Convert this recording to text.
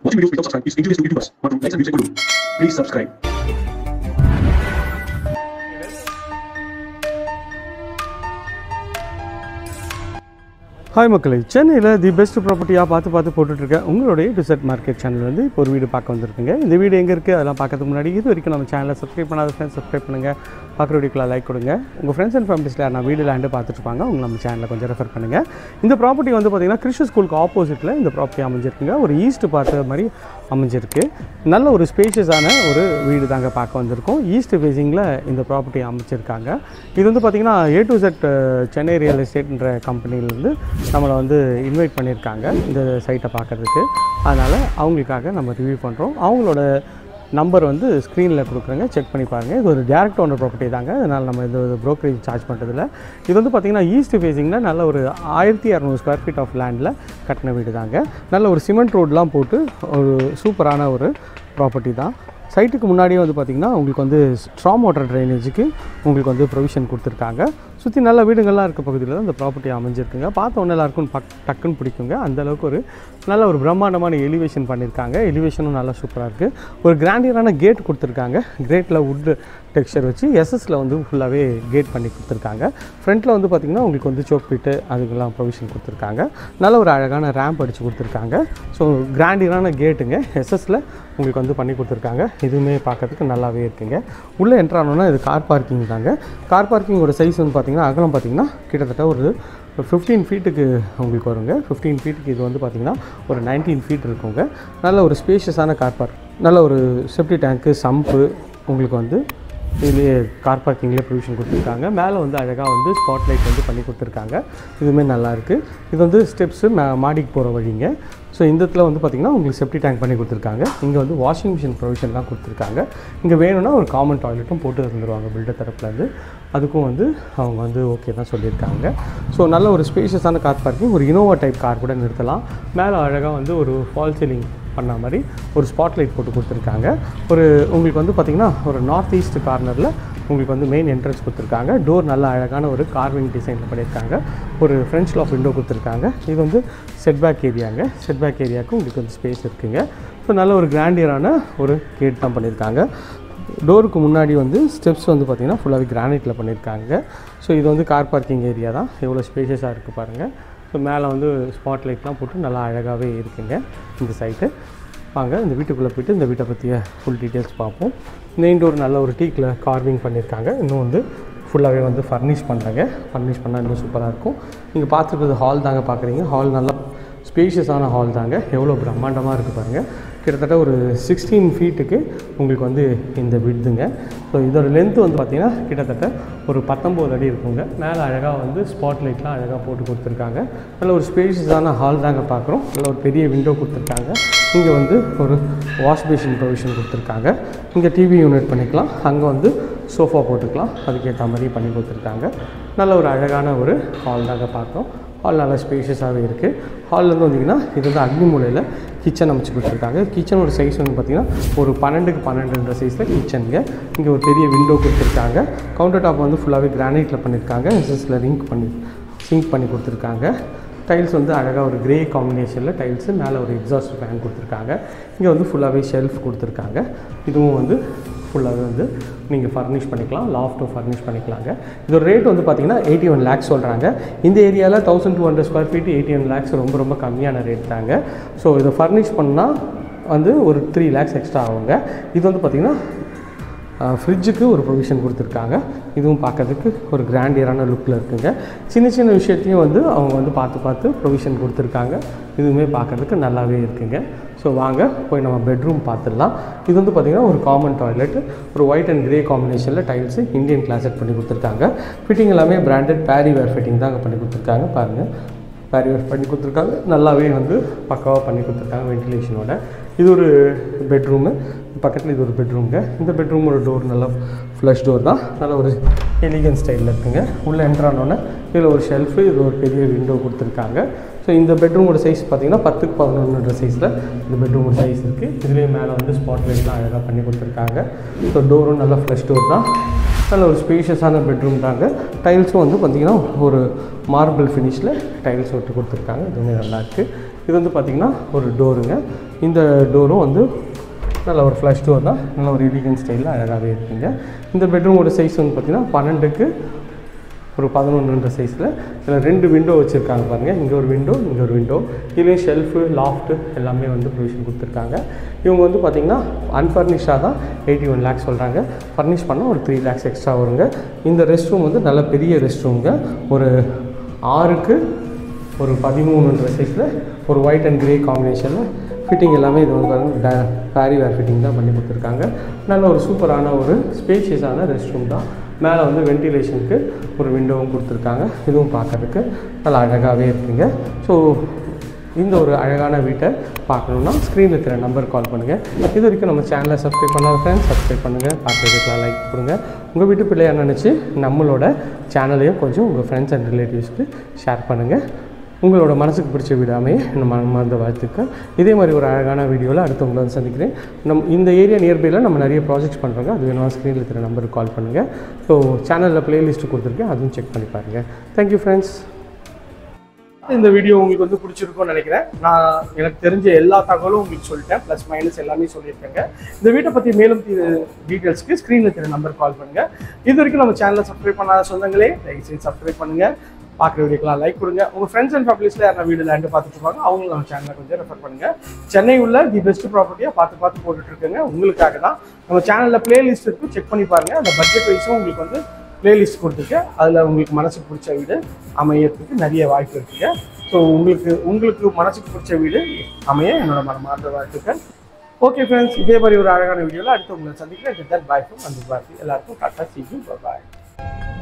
Watching videos without subscribe is injurious to YouTubers. மற்றும் likes and views கொடுக்கும். Please subscribe. Hi மக்களே சென்னையில் the best ப்ராப்பர்ட்டியாக பார்த்து பார்த்து போட்டுட்ருக்க உங்களுடைய டிசர்ட் மார்க்கெட் சேனல் வந்து இப்போ ஒரு வீடு பார்க்க வந்திருக்குங்க இந்த வீடு எங்கே இருக்குது அதெல்லாம் பார்க்கறதுக்கு முன்னாடி இது வரைக்கும் நம்ம சேனலை சப்ஸ்கிரைப் பண்ணாத ஃப்ரெண்ட்ஸ் சப்ஸ்கிரைப் பண்ணுங்கள் பார்க்குற வீடியோக்குள்ள லைக் கொடுங்க உங்கள் ஃப்ரெண்ட்ஸ் அண்ட் ஃபேமிலிஸில் நான் வீடு லேண்டு பார்த்துட்ருப்பாங்க உங்களை நம்ம சேனலில் கொஞ்சம் ரெஃபர் பண்ணுங்கள் இந்த ப்ராப்பர்ட்டி வந்து பார்த்திங்கன்னா கிறிஸ்து ஸ்கூலுக்கு ஆப்போசிட்டில் இந்த ப்ராப்பர்ட்டி அமைஞ்சிருக்குங்க ஒரு ஈஸ்ட் பார்த்த மாதிரி அமைஞ்சிருக்கு நல்ல ஒரு ஸ்பேஷியஸான ஒரு வீடு தாங்க பார்க்க வந்திருக்கோம் ஈஸ்ட் ஃபேஸிங்கில் இந்த ப்ராப்பர்ட்டி அமைச்சிருக்காங்க இது வந்து பார்த்திங்கன்னா A to Z Chennai real எஸ்டேட்ன்ற கம்பெனிலேருந்து நம்மளை வந்து இன்வைட் பண்ணியிருக்காங்க இந்த சைட்டை பார்க்குறதுக்கு அதனால் அவங்களுக்காக நம்ம ரிவ்யூ பண்ணுறோம் அவங்களோட நம்பர் வந்து ஸ்க்ரீனில் கொடுக்குறேங்க செக் பண்ணி பாருங்கள் இது ஒரு டேரக்ட் ஓனர் ப்ராப்பர்ட்டி தாங்க அதனால் நம்ம இந்த ப்ரோக்கரேஜ் சார்ஜ் பண்ணுறதில்ல இது வந்து பார்த்திங்கன்னா ஈஸ்ட் ஃபேஸிங்கில் நல்ல ஒரு ஆயிரத்தி இரநூறு ஸ்கொயர் ஃபீட் ஆஃப் லேண்டில் கட்டின வீடு தாங்க நல்ல ஒரு சிமெண்ட் ரோட்லாம் போட்டு ஒரு சூப்பரான ஒரு ப்ராப்பர்ட்டி தான் சைட்டுக்கு முன்னாடியே வந்து பார்த்திங்கன்னா உங்களுக்கு வந்து ஸ்ட்ராங் வாட்டர் ட்ரைனேஜுக்கு உங்களுக்கு வந்து ப்ரொவிஷன் கொடுத்துருக்காங்க சுற்றி நல்ல வீடுகள்லாம் இருக்க பகுதியில் தான் இந்த ப்ராப்பர்ட்டி அமைஞ்சிருக்குங்க பார்த்த உடனே எல்லாருக்கும் பக் டக்குன்னு பிடிக்குங்க அந்த அளவுக்கு ஒரு நல்ல ஒரு பிரம்மாண்டமான எலிவேஷன் பண்ணியிருக்காங்க எலிவேஷனும் நல்லா சூப்பராக இருக்குது ஒரு கிராண்டியரான கேட் கொடுத்துருக்காங்க கேட்டில் வுட் டெக்ஸ்சர் வச்சு எஸ்எஸ்ல வந்து ஃபுல்லாகவே கேட் பண்ணி கொடுத்துருக்காங்க ஃப்ரண்ட்டில் வந்து பார்த்திங்கன்னா உங்களுக்கு வந்து சோக் பீட்டு அதுக்கெல்லாம் ப்ரொவிஷன் கொடுத்துருக்காங்க நல்ல ஒரு அழகான ரேம்ப் அடித்து கொடுத்துருக்காங்க ஸோ கிராண்டியரான கேட்டுங்க எஸ்எஸ்ல உங்களுக்கு வந்து பண்ணி கொடுத்துருக்காங்க இதுவுமே பார்க்கறதுக்கு நல்லாவே இருக்குங்க உள்ளே என்ட்ரானோன்னா இது கார் பார்க்கிங் தாங்க கார் பார்க்கிங்கோட சைஸ் வந்து பார்த்திங்கன்னா அகலம் பார்த்திங்கன்னா கிட்டத்தட்ட ஒரு ஃபிஃப்டீன் ஃபீட்டுக்கு உங்களுக்கு வருங்க ஃபிஃப்டீன் ஃபீட்டுக்கு இது வந்து பார்த்திங்கன்னா ஒரு நைன்டீன் ஃபீட் இருக்குங்க நல்ல ஒரு ஸ்பேஷியஸான கார் பார்க் நல்ல ஒரு செப்டி டேங்க்கு சம்பு உங்களுக்கு வந்து இதுலேயே கார் பார்க்கிங்லேயே ப்ரொவிஷன் கொடுத்துருக்காங்க மேலே வந்து அழகாக வந்து ஸ்பாட் லைட் வந்து பண்ணி கொடுத்துருக்காங்க இதுவுமே நல்லாயிருக்கு இது வந்து ஸ்டெப்ஸு மா மாடிக்கு போகிற வழிங்க ஸோ இந்த இடத்துல வந்து பார்த்திங்கன்னா உங்களுக்கு செப்டி டேங்க் பண்ணி கொடுத்துருக்காங்க இங்கே வந்து வாஷிங் மிஷின் ப்ரொவிஷன்லாம் கொடுத்துருக்காங்க இங்கே வேணும்னா ஒரு காமன் டாய்லெட்டும் போட்டு தந்துடுவாங்க பில்டர் தரப்புலேருந்து அதுக்கும் வந்து அவங்க வந்து ஓகே தான் சொல்லியிருக்காங்க ஸோ நல்ல ஒரு ஸ்பேஷியஸான கார் பார்க்கிங் ஒரு இனோவா டைப் கார் கூட நிறுத்தலாம் மேலே அழகாக வந்து ஒரு ஃபால் சீலிங் பண்ண மாதிரி ஒரு ஸ்பாட் லைட் போட்டு கொடுத்துருக்காங்க ஒரு உங்களுக்கு வந்து பார்த்திங்கன்னா ஒரு நார்த் ஈஸ்ட் கார்னரில் உங்களுக்கு வந்து மெயின் என்ட்ரன்ஸ் கொடுத்துருக்காங்க டோர் நல்ல அழகான ஒரு கார்விங் டிசைனில் பண்ணியிருக்காங்க ஒரு ஃப்ரெஞ்ச் லாக் விண்டோ கொடுத்துருக்காங்க இது வந்து செட்பேக் ஏரியாங்க செட்பேக் ஏரியாவுக்கு உங்களுக்கு வந்து ஸ்பேஸ் இருக்குங்க ஸோ நல்ல ஒரு கிராண்டியரான ஒரு கேட் தான் பண்ணியிருக்காங்க டோருக்கு முன்னாடி வந்து ஸ்டெப்ஸ் வந்து பார்த்திங்கன்னா ஃபுல்லாகவே கிரானைட்டில் பண்ணியிருக்காங்க ஸோ இது வந்து கார் பார்க்கிங் ஏரியா தான் எவ்வளோ ஸ்பேஷியஸாக இருக்குது பாருங்கள் ஸோ மேலே வந்து ஸ்பாட் லைட்லாம் போட்டு நல்லா அழகாகவே இருக்குங்க இந்த சைட்டு வாங்க இந்த வீட்டுக்குள்ளே போயிட்டு இந்த வீட்டை பற்றிய ஃபுல் டீட்டெயில்ஸ் பார்ப்போம் மெயின் டோர் நல்ல ஒரு டீக்கில் கார்விங் பண்ணியிருக்காங்க இன்னும் வந்து ஃபுல்லாகவே வந்து ஃபர்னிஷ் பண்ணுறாங்க ஃபர்னிஷ் பண்ணால் இன்னும் சூப்பராக இருக்கும் நீங்கள் பார்த்துருக்கிறது ஹால் தாங்க பார்க்குறீங்க ஹால் நல்லா ஸ்பேஷியஸான ஹால் தாங்க எவ்வளோ பிரம்மாண்டமாக இருக்குது பாருங்கள் கிட்டத்தட்ட ஒரு சிக்ஸ்டீன் ஃபீட்டுக்கு உங்களுக்கு வந்து இந்த விடுதுங்க ஸோ இதோட லென்த்து வந்து பார்த்திங்கன்னா கிட்டத்தட்ட ஒரு பத்தொம்போது அடி இருக்குங்க மேலே அழகாக வந்து ஸ்பாட் லைட்லாம் அழகாக போட்டு கொடுத்துருக்காங்க நல்ல ஒரு ஸ்பேஷியஸான ஹால் தாங்க பார்க்குறோம் நல்ல ஒரு பெரிய விண்டோ கொடுத்துருக்காங்க இங்கே வந்து ஒரு வாஷ் பேஷன் ப்ரொவிஷன் கொடுத்துருக்காங்க இங்கே டிவி யூனிட் பண்ணிக்கலாம் அங்கே வந்து சோஃபா போட்டுக்கலாம் அதுக்கேற்ற மாதிரி பண்ணி கொடுத்துருக்காங்க நல்ல ஒரு அழகான ஒரு ஹால் தாங்க பார்க்குறோம் ஹால் நல்லா ஸ்பேஷியஸாகவே இருக்குது ஹால்லேருந்து வந்தீங்கன்னா இது வந்து அக்னி மூலையில் கிச்சன் அமைச்சு கொடுத்துருக்காங்க கிச்சனோட சைஸ் வந்து பார்த்திங்கன்னா ஒரு பன்னெண்டுக்கு பன்னெண்டுன்ற சைஸில் கிச்சனுங்க இங்கே ஒரு பெரிய விண்டோ கொடுத்துருக்காங்க கவுண்டர் டாப் வந்து ஃபுல்லாகவே கிரானைட்டில் பண்ணியிருக்காங்க எஸ்எஸில் ரிங்க் பண்ணி சிங்க் பண்ணி கொடுத்துருக்காங்க டைல்ஸ் வந்து அழகாக ஒரு கிரே காம்பினேஷனில் டைல்ஸு மேலே ஒரு எக்ஸாஸ்ட் ஃபேன் கொடுத்துருக்காங்க இங்கே வந்து ஃபுல்லாகவே ஷெல்ஃப் கொடுத்துருக்காங்க இதுவும் வந்து ஃபுல்லாகவே வந்து நீங்கள் ஃபர்னிஷ் பண்ணிக்கலாம் லாஃப்ட்டும் ஃபர்னிஷ் பண்ணிக்கலாங்க இதோட ரேட் வந்து பார்த்தீங்கன்னா எயிட்டி ஒன் லேக்ஸ் சொல்கிறாங்க இந்த ஏரியாவில் thousand two hundred square feet eighty one lakhs ரொம்ப ரொம்ப கம்மியான ரேட் தாங்க ஸோ இதை ஃபர்னிஷ் பண்ணால் வந்து ஒரு த்ரீ லேக்ஸ் எக்ஸ்ட்ரா ஆகுங்க இது வந்து பார்த்திங்கன்னா ஃப்ரிட்ஜுக்கு ஒரு ப்ரொவிஷன் கொடுத்துருக்காங்க இதுவும் பார்க்கறதுக்கு ஒரு கிராண்டியரான லுக்கில் இருக்குங்க சின்ன சின்ன விஷயத்தையும் வந்து அவங்க வந்து பார்த்து பார்த்து ப்ரொவிஷன் கொடுத்துருக்காங்க இதுவுமே பார்க்கறதுக்கு நல்லாவே இருக்குங்க ஸோ வாங்க போய் நம்ம பெட்ரூம் பார்த்துடலாம் இது வந்து பார்த்திங்கன்னா ஒரு காமன் டாய்லெட் ஒரு ஒயிட் அண்ட் கிரே காம்பினேஷனில் டைல்ஸு இந்தியன் கிளாசட் பண்ணி கொடுத்துருக்காங்க ஃபிட்டிங் எல்லாமே பிராண்டட் பேரி வேர் ஃபிட்டிங் தான் அங்கே பண்ணி கொடுத்துருக்காங்க பாருங்கள் பேரி வேர் பண்ணி கொடுத்துருக்காங்க நல்லாவே வந்து பக்காவாக பண்ணி கொடுத்துருக்காங்க வென்டிலேஷனோட இது ஒரு பெட்ரூமு பக்கத்தில் இது ஒரு பெட்ரூம்ங்க இந்த பெட்ரூமோட டோர் நல்லா ஃப்ளஷ் டோர் தான் நல்ல ஒரு எலிகன் ஸ்டைலில் இருக்குங்க உள்ளே என்ட்ரானோன்னே இதில் ஒரு ஷெல்ஃபு இது ஒரு பெரிய விண்டோ கொடுத்துருக்காங்க ஸோ இந்த பெட்ரூமோட சைஸ் பார்த்தீங்கன்னா பத்துக்கு பதினொன்றுன்ற சைஸில் இந்த பெட்ரூமோட சைஸ் இருக்குது இதுலேயே மேலே வந்து ஸ்பாட் லைட்லாம் அழகாக பண்ணி கொடுத்துருக்காங்க ஸோ டோரும் நல்லா ஃப்ளஷ் டோர் தான் நல்ல ஒரு ஸ்பேஷியஸான பெட்ரூம் தாங்க டைல்ஸும் வந்து பார்த்திங்கன்னா ஒரு மார்பிள் ஃபினிஷில் டைல்ஸ் ஒட்டு கொடுத்துருக்காங்க இதுவுமே நல்லாயிருக்கு இது வந்து பார்த்திங்கன்னா ஒரு டோருங்க இந்த டோரும் வந்து நல்ல ஒரு ஃப்ளஷ் டோர் தான் நல்ல ஒரு எலிகன் ஸ்டைலில் அழகாகவே இருக்குங்க இந்த பெட்ரூமோட சைஸ் வந்து பார்த்திங்கன்னா பன்னெண்டுக்கு ஒரு பதினொன்றுன்ற சைஸில் இதில் ரெண்டு விண்டோ வச்சுருக்காங்க பாருங்கள் இங்கே ஒரு விண்டோ இங்கே ஒரு விண்டோ இதுலேயும் ஷெல்ஃபு லாஃப்ட்டு எல்லாமே வந்து ப்ரொவிஷன் கொடுத்துருக்காங்க இவங்க வந்து பார்த்திங்கன்னா அன்ஃபர்னிஷ்டாக தான் எயிட்டி ஒன் லேக்ஸ் சொல்கிறாங்க ஃபர்னிஷ் பண்ணால் ஒரு த்ரீ லேக்ஸ் எக்ஸ்ட்ரா வருங்க இந்த ரெஸ்ட் ரூம் வந்து நல்ல பெரிய ரெஸ்ட் ரூமுங்க ஒரு ஆறுக்கு ஒரு பதிமூணுன்ற சைஸில் ஒரு ஒயிட் அண்ட் கிரே காம்பினேஷனில் ஃபிட்டிங் எல்லாமே இது வந்து பாருங்க பேரி வேர் ஃபிட்டிங் தான் பண்ணி கொடுத்துருக்காங்க நல்ல ஒரு சூப்பரான ஒரு ஸ்பேஷியஸான ரெஸ்ட் ரூம் தான் மேலே வந்து வென்டிலேஷனுக்கு ஒரு விண்டோவும் கொடுத்துருக்காங்க இதுவும் பார்க்கறதுக்கு நல்லா அழகாகவே இருக்குங்க ஸோ இந்த ஒரு அழகான வீட்டை பார்க்கணுன்னா ஸ்க்ரீனில் இருக்கிற நம்பர் கால் பண்ணுங்கள் இது வரைக்கும் நம்ம சேனலை சப்ஸ்கிரைப் பண்ணாத ஃப்ரெண்ட்ஸ் சப்ஸ்கிரைப் பண்ணுங்கள் பார்க்குறதுக்குலாம் லைக் கொடுங்க உங்கள் வீட்டு பிள்ளையாக நினச்சி நம்மளோட சேனலையும் கொஞ்சம் உங்கள் ஃப்ரெண்ட்ஸ் அண்ட் ரிலேட்டிவ்ஸ்க்கு ஷேர் பண்ணுங்கள் உங்களோட மனசுக்கு பிடிச்ச விடாமே நம்ம மறந்த வாழ்த்துக்கள் இதே மாதிரி ஒரு அழகான வீடியோவில் அடுத்து உங்களை வந்து சந்திக்கிறேன் நம் இந்த ஏரியா நியர்பையில் நம்ம நிறைய ப்ராஜெக்ட்ஸ் பண்ணுறோங்க அது வேணுமா ஸ்க்ரீனில் இருக்கிற நம்பருக்கு கால் பண்ணுங்கள் ஸோ சேனலில் ப்ளேலிஸ்ட்டு கொடுத்துருக்கேன் அதுவும் செக் பண்ணி பாருங்கள் தேங்க்யூ ஃப்ரெண்ட்ஸ் இந்த வீடியோ உங்களுக்கு வந்து பிடிச்சிருக்கும்னு நினைக்கிறேன் நான் எனக்கு தெரிஞ்ச எல்லா தகவலும் உங்களுக்கு சொல்லிட்டேன் ப்ளஸ் மைனஸ் எல்லாமே சொல்லியிருக்கேங்க இந்த வீட்டை பற்றி மேலும் டீட்டெயில்ஸ்க்கு ஸ்க்ரீனில் இருக்கிற நம்பர் கால் பண்ணுங்க இது வரைக்கும் நம்ம சேனலை சப்ஸ்கிரைப் பண்ணாத சொந்தங்களே தயவுசெய்து சப்ஸ்கிரைப் பண்ணுங்க பார்க்குற வீடியோக்கெல்லாம் லைக் கொடுங்க உங்கள் ஃப்ரெண்ட்ஸ் அண்ட் ஃபேமிலிஸில் யாரும் வீடு லேண்டு பார்த்துட்டு இருப்பாங்க அவங்க நம்ம சேனலை கொஞ்சம் ரெஃபர் பண்ணுங்க சென்னை உள்ள தி பெஸ்ட் ப்ராப்பர்ட்டியாக பார்த்து பார்த்து போட்டுட்டு இருக்கேங்க உங்களுக்காக தான் நம்ம சேனலில் பிளேலிஸ்ட் இருக்கு செக் பண்ணி பாருங்க அந்த பட்ஜெட் வைஸும் உங்களுக்கு வந்து பிளேலிஸ்ட் கொடுத்துருக்கேன் அதில் உங்களுக்கு மனசுக்கு பிடிச்ச வீடு அமையறதுக்கு நிறைய வாய்ப்பு இருக்குங்க ஸோ உங்களுக்கு உங்களுக்கு மனசுக்கு பிடிச்ச வீடு அமைய என்னோட மனமார்ந்த வாழ்த்துக்கள் ஓகே ஃப்ரெண்ட்ஸ் இதே மாதிரி ஒரு அழகான வீடியோவில் அடுத்து உங்களை சந்திக்கிறேன் பாய் ஃப்ரம் அந்த பாய் எல்லாருக்கும் டாட்டா சி பாய்